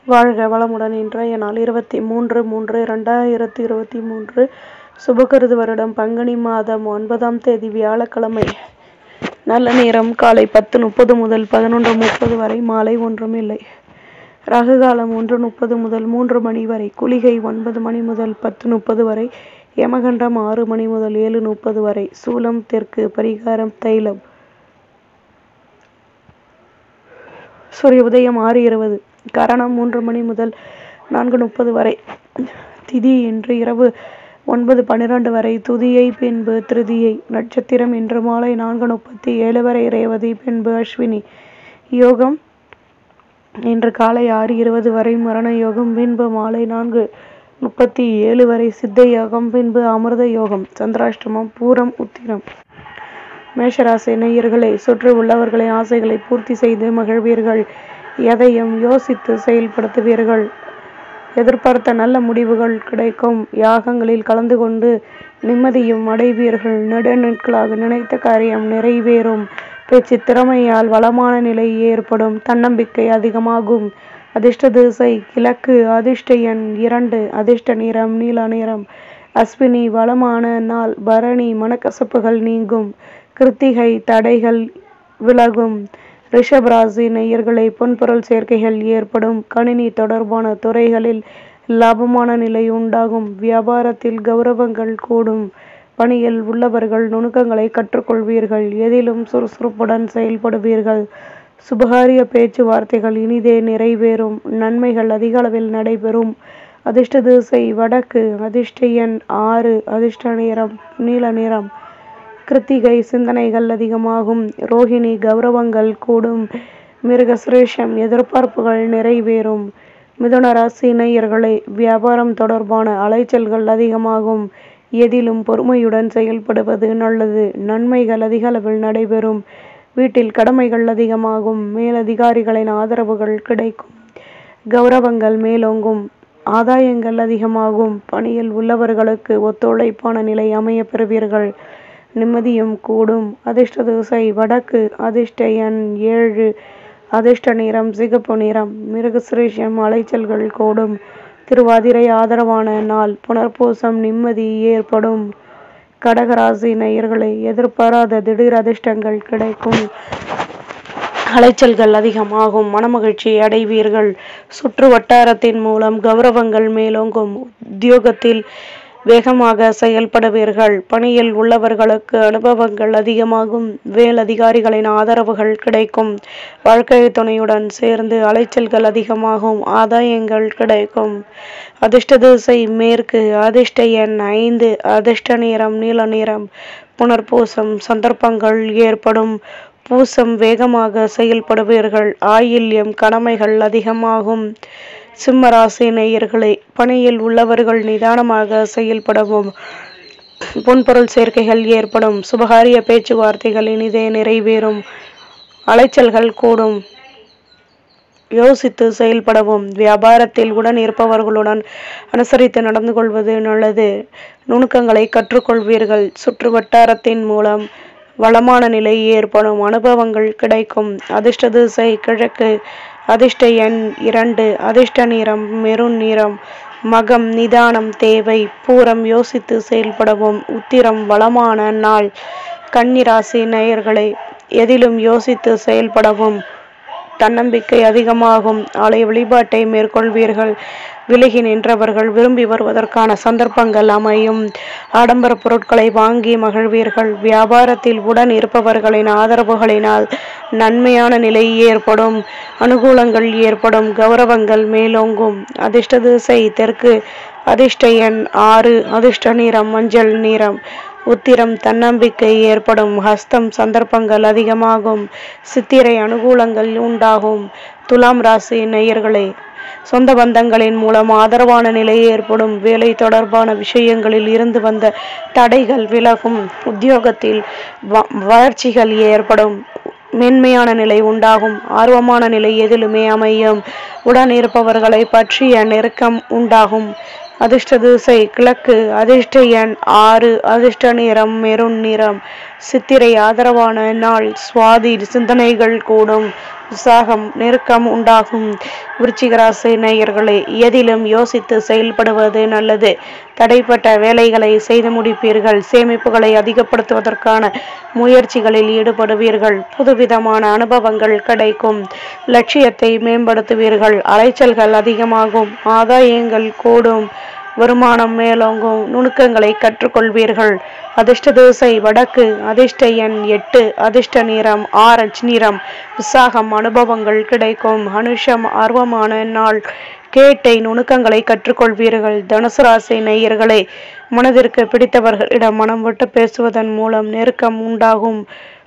வாழ்க வளமுடன் இன்றைய நாள் இருபத்தி மூன்று மூன்று ரெண்டாயிரத்தி இருபத்தி மூன்று சுபகிருது வருடம் பங்குனி மாதம் ஒன்பதாம் தேதி வியாழக்கிழமை நல்ல நேரம் காலை பத்து முப்பது முதல் பதினொன்று முப்பது வரை மாலை ஒன்றும் இல்லை ராகு காலம் ஒன்று முப்பது முதல் மூன்று மணி வரை குளிகை ஒன்பது மணி முதல் பத்து முப்பது வரை யமகண்டம் ஆறு மணி முதல் ஏழு முப்பது வரை சூலம் தெற்கு பரிகாரம் தைலம் சூரிய உதயம் ஆறு இருபது கரணம் மூன்று மணி முதல் நான்கு முப்பது வரை திதி இன்று இரவு ஒன்பது பன்னிரண்டு வரை துதியை பின்பு திருதியை நட்சத்திரம் இன்று மாலை நான்கு முப்பத்தி ஏழு வரை ரேவதி பின்பு அஸ்வினி யோகம் இன்று காலை ஆறு இருபது வரை மரண யோகம் பின்பு மாலை நான்கு முப்பத்தி ஏழு வரை சித்த யோகம் பின்பு அமிர்த யோகம் சந்திராஷ்டமம் பூரம் உத்திரம் மேஷராசி நேயர்களை சுற்றி உள்ளவர்களின் ஆசைகளை பூர்த்தி செய்து மகிழ்வீர்கள் எதையும் யோசித்து செயல்படுத்துவீர்கள் எதிர்பார்த்த நல்ல முடிவுகள் கிடைக்கும் யாகங்களில் கலந்து கொண்டு நிம்மதியும் அடைவீர்கள் நெடுநாட்களாக நினைத்த காரியம் நிறைவேறும் பேச்சு திறமையால் வளமான நிலை ஏற்படும் தன்னம்பிக்கை அதிகமாகும் அதிர்ஷ்ட திசை கிழக்கு அதிர்ஷ்ட எண் இரண்டு அதிர்ஷ்ட நிறம் நீல நிறம் அஸ்வினி வளமான நாள் பரணி மனக்கசப்புகள் நீங்கும் கிருத்திகை தடைகள் விலகும் ரிஷபராசி நேயர்களை பொன்பொருள் சேர்க்கைகள் ஏற்படும் கணினி தொடர்பான துறைகளில் லாபமான நிலை உண்டாகும் வியாபாரத்தில் கௌரவங்கள் கூடும் பணியில் உள்ளவர்கள் நுணுக்கங்களை கற்றுக்கொள்வீர்கள் எதிலும் சுறுசுறுப்புடன் செயல்படுவீர்கள் சுபகாரிய பேச்சுவார்த்தைகள் இனிதே நிறைவேறும் நன்மைகள் அதிக அளவில் நடைபெறும் அதிர்ஷ்ட திசை வடக்கு அதிர்ஷ்ட எண் ஆறு அதிர்ஷ்ட நிறம் நீல நிறம் கிருத்திகை சிந்தனைகள் அதிகமாகும் ரோஹிணி கௌரவங்கள் கூடும் மிருக சுரேஷம் எதிர்பார்ப்புகள் நிறைவேறும் மிதுன ராசி நேயர்களை வியாபாரம் தொடர்பான அலைச்சல்கள் அதிகமாகும் எதிலும் பொறுமையுடன் செயல்படுவது நல்லது நன்மைகள் அதிக அளவில் நடைபெறும் வீட்டில் கடமைகள் அதிகமாகும் மேலதிகாரிகளின் ஆதரவுகள் கிடைக்கும் கௌரவங்கள் மேலோங்கும் ஆதாயங்கள் அதிகமாகும் பணியில் உள்ளவர்களுக்கு ஒத்துழைப்பான நிலை அமைய பெறுவீர்கள் நிம்மதியும் கூடும் அதிர்ஷ்ட திசை வடக்கு அதிர்ஷ்ட எண் ஏழு அதிர்ஷ்ட நிறம் சிகப்பு நிறம் மிருகசுரேஷம் அலைச்சல்கள் கூடும் திருவாதிரை ஆதரவான நாள் புனர்பூசம் நிம்மதி ஏற்படும் கடகராசி நேயர்களை எதிர்பாராத திடீர் அதிர்ஷ்டங்கள் கிடைக்கும் அலைச்சல்கள் அதிகமாகும் மனமகிழ்ச்சி அடைவீர்கள் சுற்று வட்டாரத்தின் மூலம் கௌரவங்கள் மேலோங்கும் உத்தியோகத்தில் வேகமாக செயல்படுவீர்கள் பணியில் உள்ளவர்களுக்கு அனுபவங்கள் அதிகமாகும் வேலதிகாரிகளின் ஆதரவுகள் கிடைக்கும் வாழ்க்கை துணையுடன் சேர்ந்து அலைச்சல்கள் அதிகமாகும் ஆதாயங்கள் கிடைக்கும் அதிர்ஷ்ட திசை மேற்கு அதிர்ஷ்ட எண் ஐந்து அதிர்ஷ்ட நிறம் நீல நிறம் புனர்பூசம் சந்தர்ப்பங்கள் ஏற்படும் பூசம் வேகமாக செயல்படுவீர்கள் ஆயில்யம் கடமைகள் அதிகமாகும் சிம்மராசி நேயர்களே பணியில் உள்ளவர்கள் நிதானமாக செயல்படவும் பொன்பொருள் சேர்க்கைகள் ஏற்படும் சுபகாரிய பேச்சுவார்த்தைகள் இனிதே நிறைவேறும் அலைச்சல்கள் கூடும் யோசித்து செயல்படவும் வியாபாரத்தில் உடன் இருப்பவர்களுடன் அனுசரித்து நடந்து கொள்வது நல்லது நுணுக்கங்களை கற்றுக்கொள்வீர்கள் சுற்று வட்டாரத்தின் மூலம் வளமான நிலை ஏற்படும் அனுபவங்கள் கிடைக்கும் அதிர்ஷ்ட திசை கிழக்கு அதிர்ஷ்ட எண் இரண்டு அதிர்ஷ்ட நிறம் மெருண் நிறம் மகம் நிதானம் தேவை பூரம் யோசித்து செயல்படவும் உத்திரம் வளமான நாள் கன்னிராசி நேயர்களை எதிலும் யோசித்து செயல்படவும் தன்னம்பிக்கை அதிகமாகும் ஆலய வழிபாட்டை மேற்கொள்வீர்கள் விலகி நின்றவர்கள் விரும்பி வருவதற்கான சந்தர்ப்பங்கள் அமையும் ஆடம்பர பொருட்களை வாங்கி மகிழ்வீர்கள் வியாபாரத்தில் உடன் இருப்பவர்களின் ஆதரவுகளினால் நன்மையான நிலை ஏற்படும் அனுகூலங்கள் ஏற்படும் கௌரவங்கள் மேலோங்கும் அதிர்ஷ்ட திசை தெற்கு அதிர்ஷ்ட எண் ஆறு அதிர்ஷ்ட நிறம் மஞ்சள் நிறம் உத்திரம் தன்னம்பிக்கை ஏற்படும் ஹஸ்தம் சந்தர்ப்பங்கள் அதிகமாகும் சித்திரை அனுகூலங்கள் உண்டாகும் துலாம் ராசி நேயர்களே சொந்த பந்தங்களின் மூலம் ஆதரவான நிலை ஏற்படும் வேலை தொடர்பான விஷயங்களில் இருந்து வந்த தடைகள் விலகும் உத்தியோகத்தில் வளர்ச்சிகள் ஏற்படும் மென்மையான நிலை உண்டாகும் ஆர்வமான நிலை எதிலுமே அமையும் உடன் இருப்பவர்களை பற்றிய நெருக்கம் உண்டாகும் அதிர்ஷ்ட திசை கிழக்கு அதிர்ஷ்ட எண் ஆறு அதிர்ஷ்ட நிறம் மெருண் நிறம் சித்திரை ஆதரவான நாள் சுவாதி சிந்தனைகள் கூடும் உற்சாகம் நெருக்கம் உண்டாகும் விருச்சிகராசி நேயர்களே எதிலும் யோசித்து செயல்படுவது நல்லது தடைப்பட்ட வேலைகளை செய்து முடிப்பீர்கள் சேமிப்புகளை அதிகப்படுத்துவதற்கான முயற்சிகளில் ஈடுபடுவீர்கள் புதுவிதமான அனுபவங்கள் கிடைக்கும் லட்சியத்தை மேம்படுத்துவீர்கள் அலைச்சல்கள் அதிகமாகும் ஆதாயங்கள் கூடும் வருமானம் மேலோங்கும் நுணுக்கங்களை கற்றுக்கொள்வீர்கள் அதிர்ஷ்ட திசை வடக்கு அதிர்ஷ்ட எண் எட்டு அதிர்ஷ்ட நிறம் ஆரஞ்சு நிறம் விசாகம் அனுபவங்கள் கிடைக்கும் அனுஷம் ஆர்வமான நாள் கேட்டை நுணுக்கங்களை கற்றுக்கொள்வீர்கள் தனுசு ராசி நேயர்களே மனதிற்கு பிடித்தவர்களிடம் மனம் விட்டு பேசுவதன் மூலம் நெருக்கம் உண்டாகும்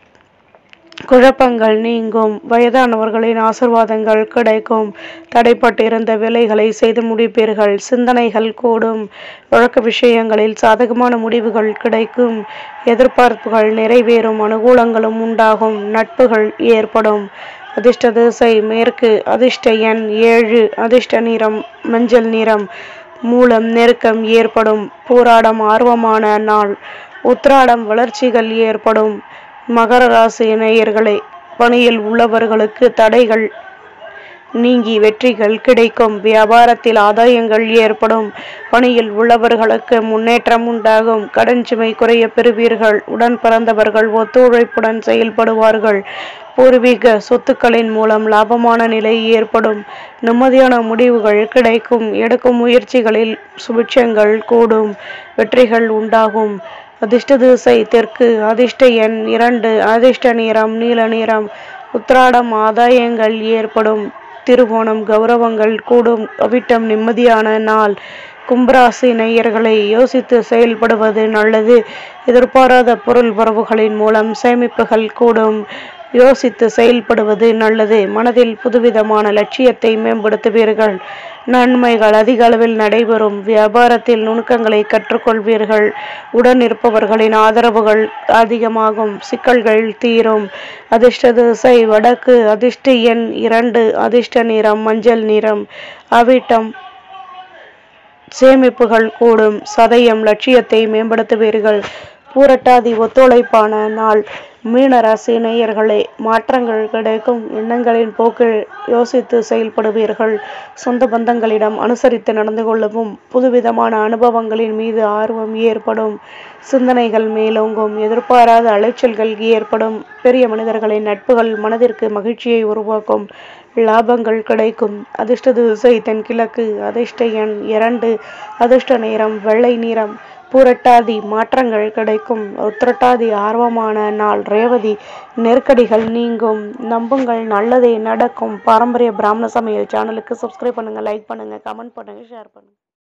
குழப்பங்கள் நீங்கும் வயதானவர்களின் ஆசிர்வாதங்கள் கிடைக்கும் தடைப்பட்டு இருந்த வேலைகளை செய்து முடிப்பீர்கள் சிந்தனைகள் கூடும் வழக்கு விஷயங்களில் சாதகமான முடிவுகள் கிடைக்கும் எதிர்பார்ப்புகள் நிறைவேறும் அனுகூலங்களும் உண்டாகும் நட்புகள் ஏற்படும் அதிர்ஷ்ட திசை மேற்கு அதிர்ஷ்ட எண் ஏழு அதிர்ஷ்ட நிறம் மஞ்சள் நிறம் மூலம் நெருக்கம் ஏற்படும் போராடம் ஆர்வமான நாள் உத்ராடம் வளர்ச்சிகள் ஏற்படும் மகர ராசி நேயர்களே பணியில் உள்ளவர்களுக்கு தடைகள் நீங்கி வெற்றிகள் கிடைக்கும் வியாபாரத்தில் ஆதாயங்கள் ஏற்படும் பணியில் உள்ளவர்களுக்கு முன்னேற்றம் உண்டாகும் கடன் சுமை குறைய பெறுவீர்கள் உடன் பிறந்தவர்கள் ஒத்துழைப்புடன் செயல்படுவார்கள் பூர்வீக சொத்துக்களின் மூலம் லாபமான நிலை ஏற்படும் நிம்மதியான முடிவுகள் கிடைக்கும் எடுக்கும் முயற்சிகளில் சுபிட்சங்கள் கூடும் வெற்றிகள் உண்டாகும் அதிர்ஷ்ட திசை தெற்கு அதிர்ஷ்ட எண் இரண்டு அதிர்ஷ்ட நிறம் நீல நிறம் உத்திராடம் ஆதாயங்கள் ஏற்படும் திருவோணம் கௌரவங்கள் கூடும் அவிட்டம் நிம்மதியான நாள் கும்பராசி நேயர்களை யோசித்து செயல்படுவது நல்லது எதிர்பாராத பொருள் வரவுகளின் மூலம் சேமிப்புகள் கூடும் யோசித்து செயல்படுவது நல்லது மனதில் புதுவிதமான லட்சியத்தை மேம்படுத்துவீர்கள் நன்மைகள் அதிக அளவில் நடைபெறும் வியாபாரத்தில் நுணுக்கங்களை கற்றுக்கொள்வீர்கள் உடன் இருப்பவர்களின் ஆதரவுகள் அதிகமாகும் சிக்கல்கள் தீரும் அதிர்ஷ்ட திசை வடக்கு அதிர்ஷ்ட எண் இரண்டு அதிர்ஷ்ட நிறம் மஞ்சள் நிறம் அவிட்டம் சேமிப்புகள் கூடும் சதயம் லட்சியத்தை மேம்படுத்துவீர்கள் பூரட்டாதி ஒத்துழைப்பான நாள் மீன ராசி நேயர்களே மாற்றங்கள் கிடைக்கும் எண்ணங்களின் போக்கில் யோசித்து செயல்படுவீர்கள் சொந்த பந்தங்களிடம் அனுசரித்து நடந்து கொள்ளவும் புதுவிதமான அனுபவங்களின் மீது ஆர்வம் ஏற்படும் சிந்தனைகள் மேலோங்கும் எதிர்பாராத அலைச்சல்கள் ஏற்படும் பெரிய மனிதர்களின் நட்புகள் மனதிற்கு மகிழ்ச்சியை உருவாக்கும் லாபங்கள் கிடைக்கும் அதிர்ஷ்ட திசை தென்கிழக்கு அதிர்ஷ்ட எண் இரண்டு அதிர்ஷ்ட நேரம் வெள்ளை நிறம் பூரட்டாதி மாற்றங்கள் கிடைக்கும் உத்திரட்டாதி ஆர்வமான நாள் ரேவதி நெருக்கடிகள் நீங்கும் நம்புங்கள் நல்லதே நடக்கும் பாரம்பரிய பிராமண சமையல் சேனலுக்கு சப்ஸ்கிரைப் பண்ணுங்க லைக் பண்ணுங்க கமெண்ட் பண்ணுங்க ஷேர் பண்ணுங்க